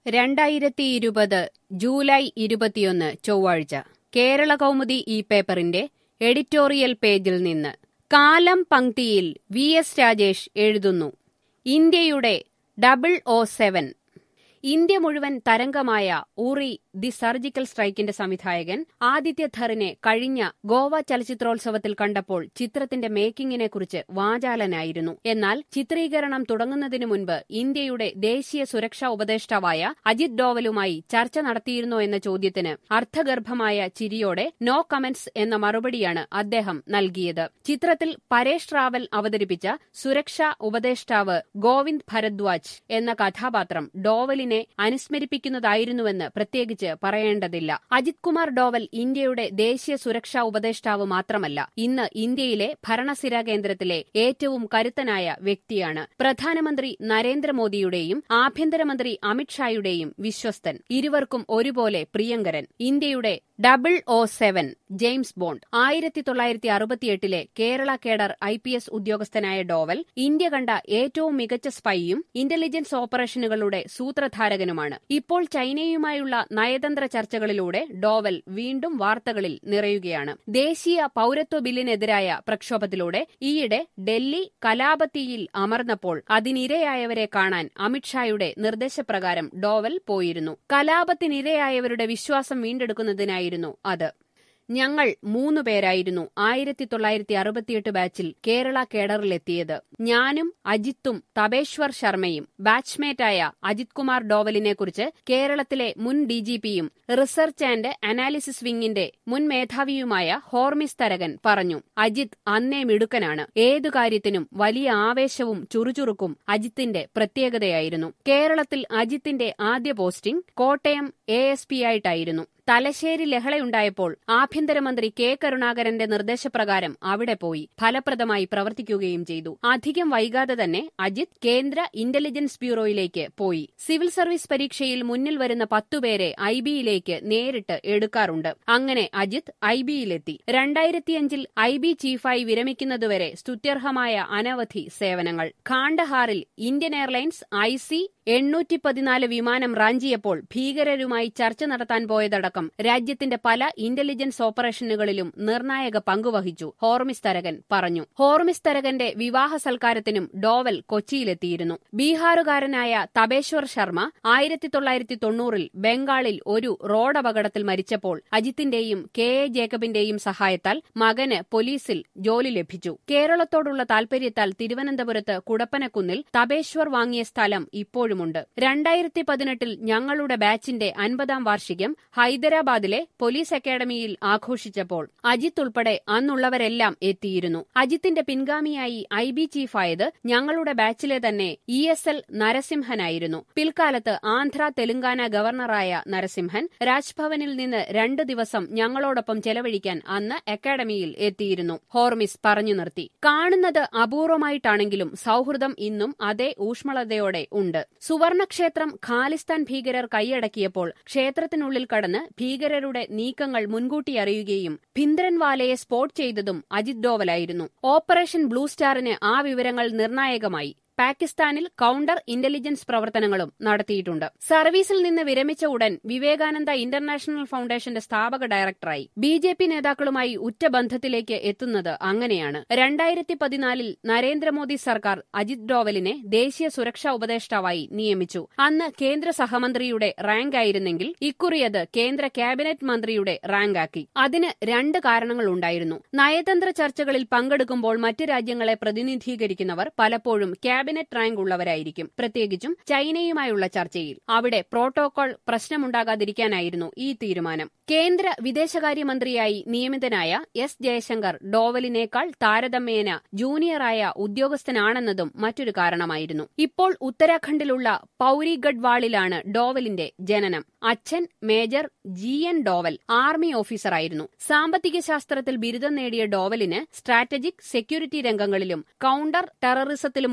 രണ്ടായിരത്തി ഇരുപത് ജൂലൈ ഇരുപത്തിയൊന്ന് ചൊവ്വാഴ്ച കേരള കൗമുദി ഈ പേപ്പറിന്റെ എഡിറ്റോറിയൽ പേജിൽ നിന്ന് കാലം പങ്ക്തിയിൽ വി എസ് രാജേഷ് എഴുതുന്നു ഇന്ത്യയുടെ ഡബിൾ ഒ സെവൻ ഇന്ത്യ മുഴുവൻ തരംഗമായ ഊറി ദി സർജിക്കൽ സ്ട്രൈക്കിന്റെ സംവിധായകൻ ആദിത്യ ധറിനെ കഴിഞ്ഞ ഗോവ ചലച്ചിത്രോത്സവത്തിൽ കണ്ടപ്പോൾ ചിത്രത്തിന്റെ മേക്കിങ്ങിനെക്കുറിച്ച് വാചാലനായിരുന്നു എന്നാൽ ചിത്രീകരണം തുടങ്ങുന്നതിനു മുൻപ് ഇന്ത്യയുടെ ദേശീയ സുരക്ഷാ ഉപദേഷ്ടാവായ അജിത് ഡോവലുമായി ചർച്ച നടത്തിയിരുന്നോ എന്ന ചോദ്യത്തിന് അർത്ഥഗർഭമായ ചിരിയോടെ നോ കമന്റ്സ് എന്ന മറുപടിയാണ് അദ്ദേഹം നൽകിയത് ചിത്രത്തിൽ പരേഷ് റാവൽ അവതരിപ്പിച്ച സുരക്ഷാ ഉപദേഷ്ടാവ് ഗോവിന്ദ് ഭരദ്വാജ് എന്ന കഥാപാത്രം ഡോവലിനെ അനുസ്മരിപ്പിക്കുന്നതായിരുന്നുവെന്ന് പ്രത്യേകിച്ച് പറയേണ്ടതില്ല അജിത് കുമാർ ഡോവൽ ഇന്ത്യയുടെ ദേശീയ സുരക്ഷാ ഉപദേഷ്ടാവ് മാത്രമല്ല ഇന്ന് ഇന്ത്യയിലെ ഭരണസിരാ കേന്ദ്രത്തിലെ ഏറ്റവും കരുത്തനായ വ്യക്തിയാണ് പ്രധാനമന്ത്രി നരേന്ദ്രമോദിയുടെയും ആഭ്യന്തരമന്ത്രി അമിത്ഷായുടെയും വിശ്വസ്തൻ ഇരുവർക്കും ഒരുപോലെ പ്രിയങ്കരൻ ഇന്ത്യയുടെ double O seven James Bond ആയിരത്തി തൊള്ളായിരത്തി അറുപത്തിയെട്ടിലെ Kerala cadre I P S ഉദ്യോഗസ്ഥനായ ഡോവൽ ഇന്ത്യ കണ്ട ഏറ്റവും മികച്ച സ്പൈയും ഇന്റലിജൻസ് ഓപ്പറേഷനുകളുടെ സൂത്രധാരകനുമാണ് ഇപ്പോൾ ചൈനയുമായുള്ള നയതന്ത്ര ചർച്ചകളിലൂടെ ഡോവൽ വീണ്ടും വാർത്തകളിൽ നിറയുകയാണ് ദേശീയ പൌരത്വ ബില്ലിനെതിരായ പ്രക്ഷോഭത്തിലൂടെ ഈയിടെ ഡൽഹി കലാപത്തിയിൽ അമർന്നപ്പോൾ അതിനിരയായവരെ കാണാൻ അമിത്ഷായുടെ നിർദ്ദേശപ്രകാരം ഡോവൽ പോയിരുന്നു കലാപത്തിനിരയായവരുടെ വിശ്വാസം വീണ്ടെടുക്കുന്നതിനായിരുന്നു അത് ഞങ്ങൾ മൂന്നു പേരായിരുന്നു ആയിരത്തി തൊള്ളായിരത്തി അറുപത്തിയെട്ട് ബാച്ചിൽ കേരള കേഡറിലെത്തിയത് ഞാനും അജിത്തും തപേശ്വർ ശർമ്മയും ബാച്ച്മേറ്റായ അജിത് കുമാർ ഡോവലിനെക്കുറിച്ച് കേരളത്തിലെ മുൻ ഡിജിപിയും റിസർച്ച് ആൻഡ് അനാലിസിസ് വിംഗിന്റെ മുൻ മേധാവിയുമായ ഹോർമിസ് തരകൻ പറഞ്ഞു അജിത് അന്നേ മിടുക്കനാണ് ഏതു കാര്യത്തിനും വലിയ ആവേശവും ചുറുചുറുക്കും അജിത്തിന്റെ പ്രത്യേകതയായിരുന്നു കേരളത്തിൽ അജിത്തിന്റെ ആദ്യ posting Kottayam A S P ആയിട്ടായിരുന്നു തലശ്ശേരി ലഹളയുണ്ടായപ്പോൾ ആഭ്യന്തരമന്ത്രി കെ കരുണാകരന്റെ നിർദ്ദേശപ്രകാരം അവിടെ പോയി ഫലപ്രദമായി പ്രവർത്തിക്കുകയും ചെയ്തു അധികം വൈകാതെ തന്നെ അജിത് കേന്ദ്ര ഇന്റലിജൻസ് ബ്യൂറോയിലേക്ക് പോയി സിവിൽ സർവീസ് പരീക്ഷയിൽ മുന്നിൽ വരുന്ന പത്തുപേരെ ഐ ബിയിലേക്ക് നേരിട്ട് എടുക്കാറുണ്ട് അങ്ങനെ അജിത് ഐ ബിയിലെത്തി രണ്ടായിരത്തിയഞ്ചിൽ ഐ ബി ചീഫായി വിരമിക്കുന്നതുവരെ സ്തുത്യർഹമായ അനവധി സേവനങ്ങൾ ഖാണ്ടഹാറിൽ ഇന്ത്യൻ എയർലൈൻസ് ഐ സി എണ്ണൂറ്റി പതിനാല് വിമാനം റാഞ്ചിയപ്പോൾ ഭീകരരുമായി ചർച്ച നടത്താൻ പോയതടക്കം രാജ്യത്തിന്റെ പല ഇന്റലിജൻസ് ഓപ്പറേഷനുകളിലും നിർണായക പങ്കുവഹിച്ചു ഹോർമിസ് തരകൻ പറഞ്ഞു ഹോർമിസ് തരകന്റെ വിവാഹ സൽക്കാരത്തിനും ഡോവൽ കൊച്ചിയിലെത്തിയിരുന്നു ബീഹാറുകാരനായ തപേശ്വർ ശർമ്മ ആയിരത്തി തൊള്ളായിരത്തി തൊണ്ണൂറിൽ ബംഗാളിൽ ഒരു റോഡപകടത്തിൽ മരിച്ചപ്പോൾ അജിത്തിന്റെയും കെ എ ജേക്കബിന്റെയും സഹായത്താൽ മകന് പോലീസിൽ ജോലി ലഭിച്ചു കേരളത്തോടുള്ള താൽപര്യത്താൽ തിരുവനന്തപുരത്ത് കുടപ്പനക്കുന്നിൽ തപേശ്വർ വാങ്ങിയ സ്ഥലം ഇപ്പോഴും ഇപ്പോഴുമുണ്ട് രണ്ടായിരത്തി പതിനെട്ടിൽ ഞങ്ങളുടെ ബാച്ചിന്റെ അൻപതാം വാർഷികം ഹൈദരാബാദിലെ പോലീസ് അക്കാദമിയിൽ ആഘോഷിച്ചപ്പോൾ അജിത്ത് ഉൾപ്പെടെ അന്നുള്ളവരെല്ലാം എത്തിയിരുന്നു അജിത്തിന്റെ പിൻഗാമിയായി ഐ ബി ചീഫായത് ഞങ്ങളുടെ ബാച്ചിലെ തന്നെ ഇ എസ് എൽ നരസിംഹനായിരുന്നു പിൽക്കാലത്ത് ആന്ധ്ര തെലങ്കാന ഗവർണറായ നരസിംഹൻ രാജ്ഭവനിൽ നിന്ന് രണ്ട് ദിവസം ഞങ്ങളോടൊപ്പം ചെലവഴിക്കാൻ അന്ന് അക്കാദമിയിൽ എത്തിയിരുന്നു ഹോർമിസ് പറഞ്ഞു നിർത്തി കാണുന്നത് അപൂർവമായിട്ടാണെങ്കിലും സൌഹൃദം ഇന്നും അതേ ഊഷ്മളതയോടെ ഉണ്ട് സുവർണക്ഷേത്രം ഖാലിസ്ഥാൻ ഭീകരർ കൈയടക്കിയപ്പോൾ ക്ഷേത്രത്തിനുള്ളിൽ കടന്ന് ഭീകരരുടെ നീക്കങ്ങൾ മുൻകൂട്ടി അറിയുകയും ഭിന്ദ്രൻവാലയെ സ്പോട്ട് ചെയ്തതും അജിത് ഡോവലായിരുന്നു ഓപ്പറേഷൻ ബ്ലൂ സ്റ്റാറിന് ആ വിവരങ്ങൾ നിർണായകമായി പാകിസ്ഥാനിൽ കൌണ്ടർ ഇന്റലിജൻസ് പ്രവർത്തനങ്ങളും നടത്തിയിട്ടുണ്ട് സർവീസിൽ നിന്ന് വിരമിച്ച ഉടൻ വിവേകാനന്ദ ഇന്റർനാഷണൽ ഫൌണ്ടേഷന്റെ സ്ഥാപക ഡയറക്ടറായി ബി ജെ പി നേതാക്കളുമായി ഉറ്റ ബന്ധത്തിലേക്ക് എത്തുന്നത് അങ്ങനെയാണ് രണ്ടായിരത്തി പതിനാലിൽ നരേന്ദ്രമോദി സർക്കാർ അജിത് ഡോവലിനെ ദേശീയ സുരക്ഷാ ഉപദേഷ്ടാവായി നിയമിച്ചു അന്ന് കേന്ദ്ര സഹമന്ത്രിയുടെ റാങ്ക് ആയിരുന്നെങ്കിൽ ഇക്കുറി അത് കേന്ദ്ര ക്യാബിനറ്റ് മന്ത്രിയുടെ റാങ്കാക്കി അതിന് രണ്ട് കാരണങ്ങളുണ്ടായിരുന്നു നയതന്ത്ര ചർച്ചകളിൽ പങ്കെടുക്കുമ്പോൾ മറ്റ് രാജ്യങ്ങളെ പ്രതിനിധീകരിക്കുന്നവർ പലപ്പോഴും ക്യാബിനറ്റ് റാങ്ക് ഉള്ളവരായിരിക്കും പ്രത്യേകിച്ചും ചൈനയുമായുള്ള ചർച്ചയിൽ അവിടെ പ്രോട്ടോകോൾ പ്രശ്നമുണ്ടാകാതിരിക്കാനായിരുന്നു ഈ തീരുമാനം കേന്ദ്ര വിദേശകാര്യമന്ത്രിയായി നിയമിതനായ എസ് ജയശങ്കർ ഡോവലിനേക്കാൾ താരതമ്യേന ജൂനിയറായ ഉദ്യോഗസ്ഥനാണെന്നതും മറ്റൊരു കാരണമായിരുന്നു ഇപ്പോൾ ഉത്തരാഖണ്ഡിലുള്ള പൌരി ഗഡ്വാളിലാണ് ഡോവലിന്റെ ജനനം അച്ഛൻ major G N Doval army ഓഫീസറായിരുന്നു സാമ്പത്തിക ശാസ്ത്രത്തിൽ ബിരുദം നേടിയ ഡോവലിന് സ്ട്രാറ്റജിക് സെക്യൂരിറ്റി രംഗങ്ങളിലും കൌണ്ടർ ടെററിസത്തിലുമുള്ള പ്രാഗ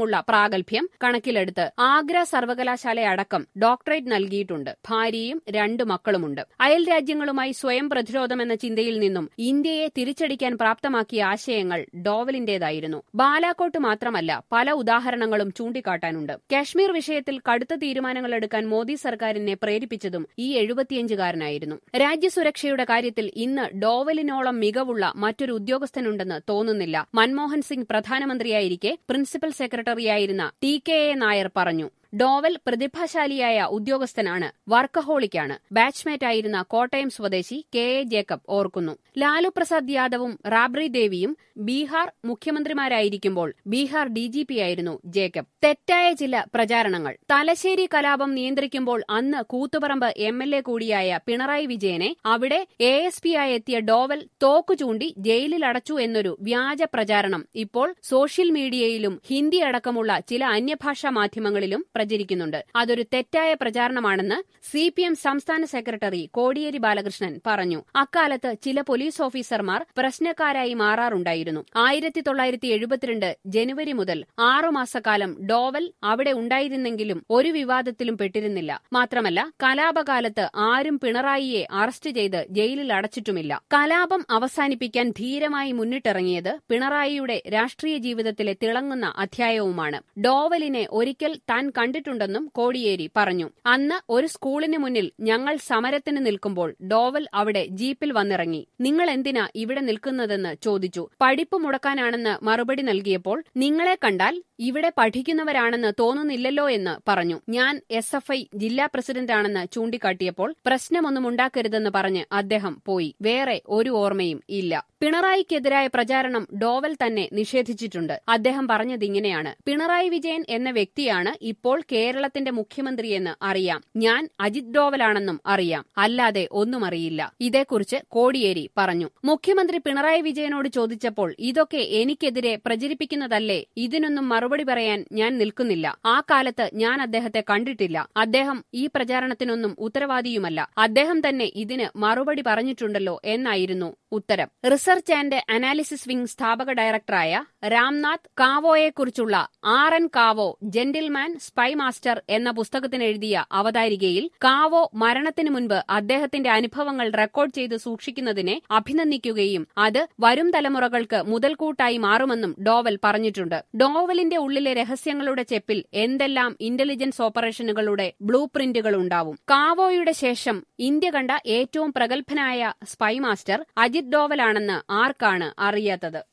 പ്രാഗൽഭ്യം കണക്കിലെടുത്ത് ആഗ്ര സർവകലാശാലയടക്കം ഡോക്ടറേറ്റ് നൽകിയിട്ടുണ്ട് ഭാര്യയും രണ്ടു മക്കളുമുണ്ട് അയൽ രാജ്യങ്ങളുമായി സ്വയം പ്രതിരോധമെന്ന ചിന്തയിൽ നിന്നും ഇന്ത്യയെ തിരിച്ചടിക്കാൻ പ്രാപ്തമാക്കിയ ആശയങ്ങൾ ഡോവലിന്റേതായിരുന്നു ബാലാക്കോട്ട് മാത്രമല്ല പല ഉദാഹരണങ്ങളും ചൂണ്ടിക്കാട്ടാനുണ്ട് കാശ്മീർ വിഷയത്തിൽ കടുത്ത തീരുമാനങ്ങൾ എടുക്കാൻ മോദി സർക്കാരിനെ പ്രേരിപ്പിച്ചതും ഈ എഴുപത്തിയഞ്ചുകാരനായിരുന്നു രാജ്യസുരക്ഷയുടെ കാര്യത്തിൽ ഇന്ന് ഡോവലിനോളം മികവുള്ള മറ്റൊരു ഉദ്യോഗസ്ഥനുണ്ടെന്ന് തോന്നുന്നില്ല മൻമോഹൻ സിംഗ് പ്രധാനമന്ത്രിയായിരിക്കെ പ്രിൻസിപ്പൽ സെക്രട്ടറിയായിരുന്ന ടി കെ എ നായർ പറഞ്ഞു ഡോവൽ പ്രതിഭാശാലിയായ ഉദ്യോഗസ്ഥനാണ് വർക്കഹോളിക്കാണ് ബാച്ച്മേറ്റായിരുന്ന കോട്ടയം സ്വദേശി കെ എ ജേക്കബ് ഓർക്കുന്നു ലാലു പ്രസാദ് യാദവും റാബ്രി ദേവിയും ബീഹാർ മുഖ്യമന്ത്രിമാരായിരിക്കുമ്പോൾ ബീഹാർ ഡിജിപിയായിരുന്നു ജേക്കബ് തെറ്റായ ചില പ്രചാരണങ്ങൾ തലശ്ശേരി കലാപം നിയന്ത്രിക്കുമ്പോൾ അന്ന് കൂത്തുപറമ്പ് എം എൽ എ കൂടിയായ പിണറായി വിജയനെ അവിടെ എ എസ് പിയായി എത്തിയ ഡോവൽ തോക്കു ചൂണ്ടി ജയിലിൽ അടച്ചു എന്നൊരു വ്യാജ പ്രചാരണം ഇപ്പോൾ സോഷ്യൽ മീഡിയയിലും ഹിന്ദി അടക്കമുള്ള ചില അന്യഭാഷാ മാധ്യമങ്ങളിലും പ്രചരിക്കുന്നുണ്ട് അതൊരു തെറ്റായ പ്രചാരണമാണെന്ന് സി പി എം സംസ്ഥാന സെക്രട്ടറി കോടിയേരി ബാലകൃഷ്ണൻ പറഞ്ഞു അക്കാലത്ത് ചില പോലീസ് ഓഫീസർമാർ പ്രശ്നക്കാരായി മാറാറുണ്ടായിരുന്നു ആയിരത്തി തൊള്ളായിരത്തി എഴുപത്തിരണ്ട് ജനുവരി മുതൽ ആറുമാസക്കാലം ഡോവൽ അവിടെ ഉണ്ടായിരുന്നെങ്കിലും ഒരു വിവാദത്തിലും പെട്ടിരുന്നില്ല മാത്രമല്ല കലാപകാലത്ത് ആരും പിണറായിയെ അറസ്റ്റ് ചെയ്ത് ജയിലിൽ അടച്ചിട്ടുമില്ല കലാപം അവസാനിപ്പിക്കാൻ ധീരമായി മുന്നിട്ടിറങ്ങിയത് പിണറായിയുടെ രാഷ്ട്രീയ ജീവിതത്തിലെ തിളങ്ങുന്ന അധ്യായവുമാണ് ഡോവലിനെ ഒരിക്കൽ താൻ കണ്ടിട്ടുണ്ടെന്നും കോടിയേരി പറഞ്ഞു അന്ന് ഒരു സ്കൂളിന് മുന്നിൽ ഞങ്ങൾ സമരത്തിന് നിൽക്കുമ്പോൾ ഡോവൽ അവിടെ ജീപ്പിൽ വന്നിറങ്ങി നിങ്ങൾ എന്തിനാ ഇവിടെ നിൽക്കുന്നതെന്ന് ചോദിച്ചു പഠിപ്പ് മുടക്കാനാണെന്ന് മറുപടി നൽകിയപ്പോൾ നിങ്ങളെ കണ്ടാൽ ഇവിടെ പഠിക്കുന്നവരാണെന്ന് തോന്നുന്നില്ലല്ലോ എന്ന് പറഞ്ഞു ഞാൻ എസ് എഫ് ഐ ജില്ലാ പ്രസിഡന്റാണെന്ന് ചൂണ്ടിക്കാട്ടിയപ്പോൾ പ്രശ്നമൊന്നും ഉണ്ടാക്കരുതെന്ന് പറഞ്ഞ് അദ്ദേഹം പോയി വേറെ ഒരു ഓർമ്മയും ഇല്ല പിണറായിക്കെതിരായ പ്രചാരണം ഡോവൽ തന്നെ നിഷേധിച്ചിട്ടുണ്ട് അദ്ദേഹം പറഞ്ഞതിങ്ങനെയാണ് പിണറായി വിജയൻ എന്ന വ്യക്തിയാണ് ഇപ്പോൾ കേരളത്തിന്റെ മുഖ്യമന്ത്രിയെന്ന് അറിയാം ഞാൻ അജിത് ഡോവലാണെന്നും അറിയാം അല്ലാതെ ഒന്നും അറിയില്ല ഇതേക്കുറിച്ച് കോടിയേരി പറഞ്ഞു മുഖ്യമന്ത്രി പിണറായി വിജയനോട് ചോദിച്ചപ്പോൾ ഇതൊക്കെ എനിക്കെതിരെ പ്രചരിപ്പിക്കുന്നതല്ലേ ഇതിനൊന്നും മറുപടി പറയാൻ ഞാൻ നിൽക്കുന്നില്ല ആ കാലത്ത് ഞാൻ അദ്ദേഹത്തെ കണ്ടിട്ടില്ല അദ്ദേഹം ഈ പ്രചാരണത്തിനൊന്നും ഉത്തരവാദിയുമല്ല അദ്ദേഹം തന്നെ ഇതിന് മറുപടി പറഞ്ഞിട്ടുണ്ടല്ലോ എന്നായിരുന്നു ഉത്തരം റിസർച്ച് ആൻഡ് അനാലിസിസ് വിംഗ് സ്ഥാപക ഡയറക്ടറായ രാംനാഥ് കാവോയെക്കുറിച്ചുള്ള R N Kao gentleman spy master എന്ന പുസ്തകത്തിനെഴുതിയ അവതാരികയിൽ കാവോ മരണത്തിനു മുൻപ് അദ്ദേഹത്തിന്റെ അനുഭവങ്ങൾ റെക്കോർഡ് ചെയ്ത് സൂക്ഷിക്കുന്നതിനെ അഭിനന്ദിക്കുകയും അത് വരും തലമുറകൾക്ക് മുതൽക്കൂട്ടായി മാറുമെന്നും ഡോവൽ പറഞ്ഞിട്ടുണ്ട് ഡോവലിന്റെ ഉള്ളിലെ രഹസ്യങ്ങളുടെ ചെപ്പിൽ എന്തെല്ലാം ഇന്റലിജൻസ് ഓപ്പറേഷനുകളുടെ ബ്ലൂ പ്രിന്റുകൾ ഉണ്ടാവും കാവോയുടെ ശേഷം ഇന്ത്യ കണ്ട ഏറ്റവും പ്രഗത്ഭനായ സ്പൈ മാസ്റ്റർ അജിത് ഡോവലാണെന്ന് ആർക്കാണ് അറിയാത്തത്